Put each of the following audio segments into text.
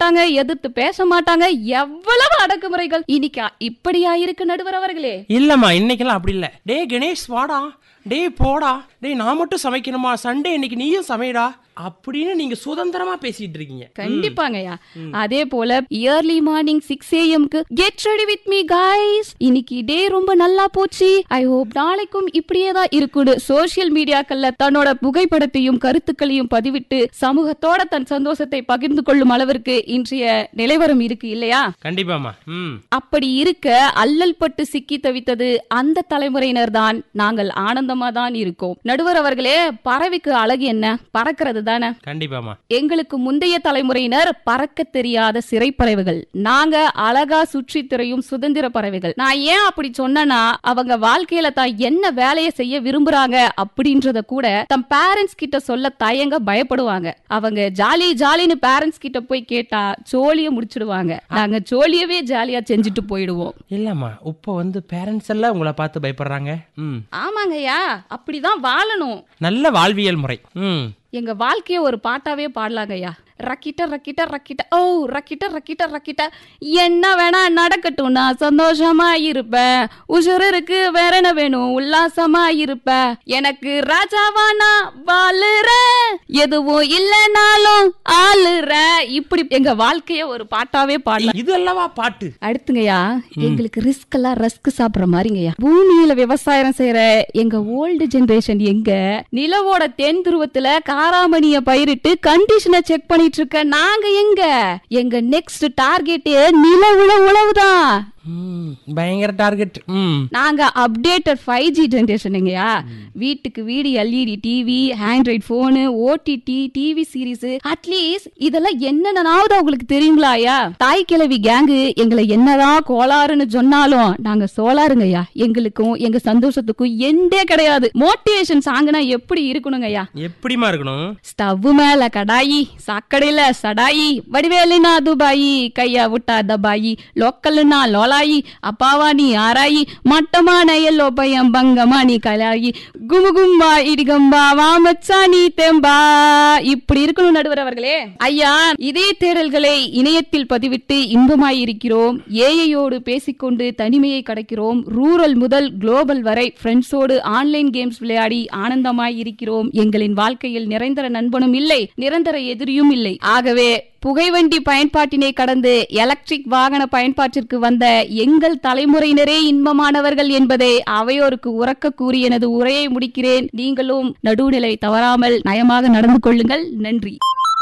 மாட்டாங்க எதிர்த்து பேச மாட்டாங்க எவ்வளவு அடக்குமுறைகள் இன்னைக்கு இப்படியா இருக்கு நடுவர் அவர்களே இல்லம்மா இன்னைக்கெல்லாம் அப்படி இல்ல டேய் கணேஷ் வாடா டேய் போடா டேய் நான் மட்டும் சமைக்கணுமா சண்டே இன்னைக்கு நீயும் சமைடா அப்படின்னு நீங்க சுதந்திரமா பேசிட்டு இருக்கீங்க கண்டிப்பாங்கய்யா அதே போல இயர்லி மார்னிங் சிக்ஸ் ஏஎம்க்கு get ready with me guys இன்னைக்கு டே ரொம்ப நல்லா போச்சு ஐ ஹோப் நாளைக்கும் இப்படியே தான் இருக்குன்னு சோசியல் மீடியாக்கள்ல தன்னோட புகைப்படத்தையும் கருத்துக்களையும் பதிவிட்டு சமூகத்தோட தன் சந்தோஷத்தை பகிர்ந்து கொள்ளும் அளவிற்கு இன்றைய நிலைவரம் இருக்கு இல்லையா கண்டிப்பாம்மா ம் அப்படி இருக்க அல்லல் பட்டு சிக்கி தவித்தது அந்த தலைமுறையினர் தான் நாங்கள் ஆனந்தமா தான் இருக்கோம் நடுவர் அவர்களே பறவைக்கு அழகு என்ன பறக்கிறது தானே கண்டிப்பாம்மா எங்களுக்கு முந்தைய தலைமுறையினர் பறக்க தெரியாத சிறை பறவைகள் நாங்க அழகா சுற்றி திரையும் சுதந்திர பறவைகள் நான் ஏன் அப்படி சொன்னேன்னா அவங்க வாழ்க்கையில தான் என்ன வேலையை செய்ய விரும்புறாங்க அப்படின்றத கூட தம் பேரண்ட்ஸ் கிட்ட சொல்ல தயங்க பயப்படுவாங்க அவங்க ஜாலி ஜாலின்னு பேரண்ட்ஸ் கிட்ட போய் கேட்டா ஜோலிய முடிச்சிடுவாங்க நாங்க ஜோலியவே ஜாலியா செஞ்சுட்டு போயிடுவோம் இல்லம்மா இப்போ வந்து பேரண்ட்ஸ் எல்லாம் உங்களை பார்த்து பயப்படுறாங்க ம் ஆமாங்கய்யா அப்படிதான் வாழணும் நல்ல வாழ்வியல் முறை ம் எங்க வாழ்க்கைய ஒரு பாட்டாவே பாடலாங்கய்யா ரக்கிட்ட ரக்கிட்ட ரக்கிட்ட ஓ ரக்கிட்ட ரக்கிட்ட ரக்கிட்ட என்ன வேணா நடக்கட்டும் நான் சந்தோஷமா இருப்பேன் உசுறு இருக்கு வேற என்ன வேணும் உல்லாசமா இருப்பேன் எனக்கு ராஜாவா நான் வாழுறேன் எதுவும் இல்லைனாலும் ஆளுறேன் இப்படி எங்க வாழ்க்கைய ஒரு பாட்டாவே பாடலாம் இது அல்லவா பாட்டு அடுத்துங்கய்யா எங்களுக்கு ரிஸ்க் எல்லாம் ரஸ்க் சாப்பிடுற மாதிரிங்கய்யா பூமியில விவசாயம் செய்யற எங்க ஓல்டு ஜெனரேஷன் எங்க நிலவோட தென் துருவத்துல காராமணிய பயிரிட்டு கண்டிஷனை செக் பண்ணிட்டு இருக்க நாங்க எங்க எங்க நெக்ஸ்ட் டார்கெட் நிலவுல உழவுதான் ம் பயங்கர டார்கெட் ம் நாங்க அப்டேட்டட் ஃபைவ் ஜி ஜென்ரேஷனுங்கய்யா வீட்டுக்கு வீடு LED TV android phone OTT TV series at least இதெல்லாம் என்னென்னாவது உங்களுக்கு தெரியுங்களாயா தாய் கிழவி கேங்கு எங்களை என்னதான் கோளாறுன்னு சொன்னாலும் நாங்க சோலாருங்கய்யா எங்களுக்கும் எங்க சந்தோஷத்துக்கும் எண்டே கிடையாது மோட்டிவேஷன் சாங்குனா எப்படி இருக்கணுங்கய்யா எப்படிமா இருக்கணும் ஸ்டவ் மேல கடாயி சாக்கடையில சடாயி வடிவேலினா துபாயி கையா விட்டா தபாயி லோக்கல்னா லோலாயி அப்பாவா நீ ஆராயி மட்டமான எல்லோ பையன் பங்கமா நீ கலாயி குமு கும்பா இடிகம்பா வாமச்சா நீ தெம்பா இப்படி இருக்கணும் நடுவர் அவர்களே ஐயா இதே தேடல்களை இணையத்தில் பதிவிட்டு இன்பமாய் இருக்கிறோம் ஏஐயோடு பேசிக்கொண்டு தனிமையை கடக்கிறோம் ரூரல் முதல் குளோபல் வரை ஃப்ரெண்ட்ஸோடு ஆன்லைன் கேம்ஸ் விளையாடி ஆனந்தமாய் இருக்கிறோம் எங்களின் வாழ்க்கையில் நிரந்தர நண்பனும் இல்லை நிரந்தர எதிரியும் இல்லை ஆகவே புகைவண்டி பயன்பாட்டினை கடந்து எலக்ட்ரிக் வாகன பயன்பாட்டிற்கு வந்த எங்கள் தலைமுறையினரே இன்பமானவர்கள் என்பதை அவையோருக்கு உறக்க கூறி எனது உரையை முடிக்கிறேன் நீங்களும் நடுவுநிலை தவறாமல் நயமாக நடந்து கொள்ளுங்கள் நன்றி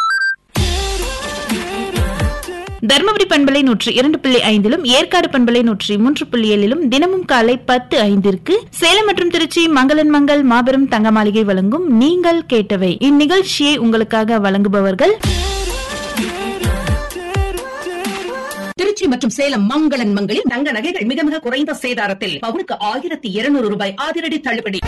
தர்மபுரி பண்பலை நூற்றி இரண்டு புள்ளி ஐந்திலும் ஏற்காடு பண்பலை நூற்றி மூன்று புள்ளி ஏழிலும் தினமும் காலை பத்து ஐந்திற்கு சேலம் மற்றும் திருச்சி மங்களன் மங்கள் மாபெரும் தங்க மாளிகை வழங்கும் நீங்கள் கேட்டவை இந்நிகழ்ச்சியை உங்களுக்காக வழங்குபவர்கள் திருச்சி மற்றும் சேலம் மங்களன் மங்களில் தங்க நகைகள் மிக மிக குறைந்த சேதாரத்தில் பவுனுக்கு ஆயிரத்தி இருநூறு ரூபாய் அதிரடி தள்ளுபடி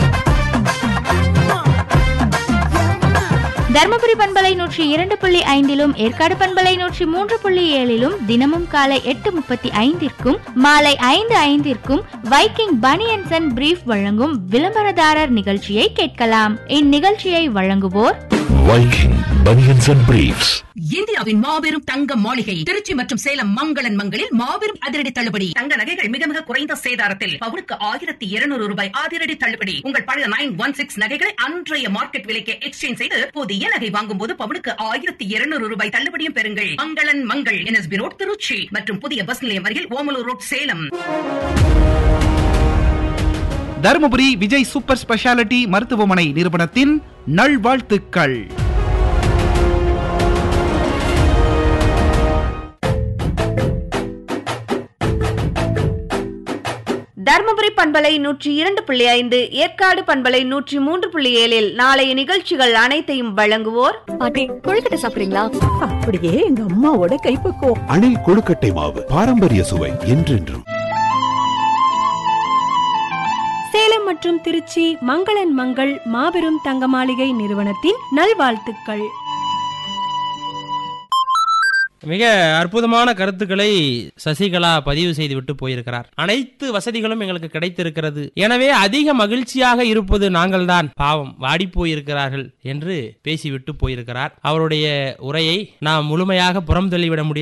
தர்மபுரி பண்பலை நூற்றி இரண்டு புள்ளி ஐந்திலும் ஏற்காடு பண்பலை நூற்றி மூன்று புள்ளி ஏழிலும் தினமும் காலை எட்டு முப்பத்தி ஐந்திற்கும் மாலை ஐந்து ஐந்திற்கும் வைக்கிங் பனியன்சன் அண்ட் பிரீஃப் வழங்கும் விளம்பரதாரர் நிகழ்ச்சியை கேட்கலாம் இந்நிகழ்ச்சியை வழங்குவோர் Viking Bunions and Briefs. இந்தியாவின் மாபெரும் தங்க மாளிகை திருச்சி மற்றும் சேலம் மங்களன் மங்களில் மாபெரும் அதிரடி தள்ளுபடி தங்க நகைகள் மிக மிக குறைந்த சேதாரத்தில் பவுனுக்கு ஆயிரத்தி இருநூறு ரூபாய் அதிரடி தள்ளுபடி உங்கள் பழைய நைன் ஒன் சிக்ஸ் நகைகளை அன்றைய மார்க்கெட் விலைக்கு எக்ஸ்சேஞ்ச் செய்து புதிய நகை வாங்கும் போது பவுனுக்கு ஆயிரத்தி இருநூறு ரூபாய் தள்ளுபடியும் பெறுங்கள் மங்களன் மங்கள் என்எஸ்பி ரோட் திருச்சி மற்றும் புதிய பஸ் நிலையம் அருகில் Omalur road Salem Dharmapuri Vijay super speciality மருத்துவமனை நிறுவனத்தின் நல்வாழ்த்துக்கள் தர்மபுரி பண்பலை நூற்றி இரண்டு புள்ளி ஐந்து ஏற்காடு பண்பலை நூற்றி மூன்று புள்ளி ஏழில் நாளைய நிகழ்ச்சிகள் அனைத்தையும் வழங்குவோர் பாட்டி கொழுக்கட்டை சாப்பிடுறீங்களா அப்படியே எங்க அம்மாவோட கைப்பக்குவம் அணில் கொழுக்கட்டை மாவு பாரம்பரிய சுவை என்றென்றும் சேலம் மற்றும் திருச்சி மங்களன் மங்கள் மாபெரும் தங்க மாளிகை நிறுவனத்தின் நல்வாழ்த்துக்கள் மிக அற்புதமான கருத்துக்களை சசிகலா பதிவு செய்து விட்டு போயிருக்கிறார் அனைத்து வசதிகளும் எங்களுக்கு கிடைத்திருக்கிறது எனவே அதிக மகிழ்ச்சியாக இருப்பது நாங்கள்தான் பாவம் வாடி போயிருக்கிறார்கள் என்று பேசிவிட்டு போயிருக்கிறார் அவருடைய உரையை நாம் முழுமையாக புறம் தள்ளிவிட முடியாது